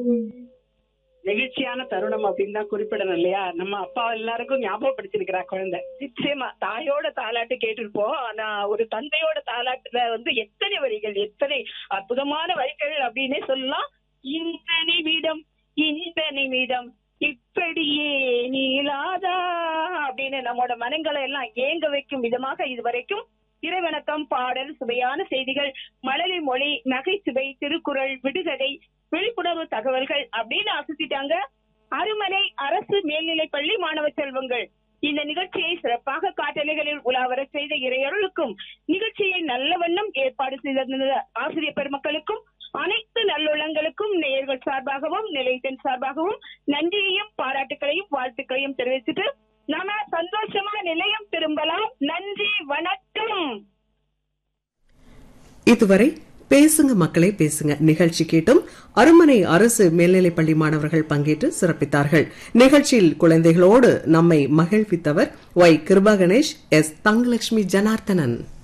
நெகிழ்ச்சியான தருணம் அப்படின்னு தான் குறிப்பிடணும் இல்லையா நம்ம அப்பா எல்லாருக்கும் ஞாபகப்படுத்திருக்கிறா குழந்தை நிச்சயமா தாயோட தாலாட்டு கேட்டிருப்போம் ஆனா ஒரு தந்தையோட தாலாட்டுல வந்து எத்தனை வரிகள் எத்தனை அற்புதமான வரிகள் அப்படின்னே சொல்லலாம் இந்த நிமிடம் இந்த நிமிடம் இப்படியே நீளாதா அப்படின்னு நம்மோட மனங்களை எல்லாம் ஏங்க வைக்கும் விதமாக இதுவரைக்கும் இறைவணக்கம் பாடல் சுவையான செய்திகள் மழலை மொழி நகைச்சுவை திருக்குறள் விடுகதை விழிப்புணர்வு தகவல்கள் அப்படின்னு அசத்திட்டாங்க அருமனை அரசு மேல்நிலைப் பள்ளி மாணவ செல்வங்கள் இந்த நிகழ்ச்சியை சிறப்பாக காட்டலைகளில் உலாவர செய்த இறையருளுக்கும் நிகழ்ச்சியை நல்ல வண்ணம் ஏற்பாடு செய்திருந்த ஆசிரியர் பெருமக்களுக்கும் அனைத்து நல்லுள்ளங்களுக்கும் நேயர்கள் சார்பாகவும் நிலையத்தின் சார்பாகவும் நன்றியையும் பாராட்டுகளையும் வாழ்த்துக்களையும் தெரிவிச்சுட்டு நாம சந்தோஷமா நிலையம் திரும்பலாம் நன்றி வணக்கம் இதுவரை பேசுங்க மக்களே பேசுங்க நிகழ்ச்சி கேட்டும் அருமனை அரசு மேல்நிலைப்பள்ளி மாணவர்கள் பங்கேற்று சிறப்பித்தார்கள் நிகழ்ச்சியில் குழந்தைகளோடு நம்மை மகிழ்வித்தவர் ஒய் கிருபா கணேஷ் எஸ் தங்கலட்சுமி ஜனார்த்தனன்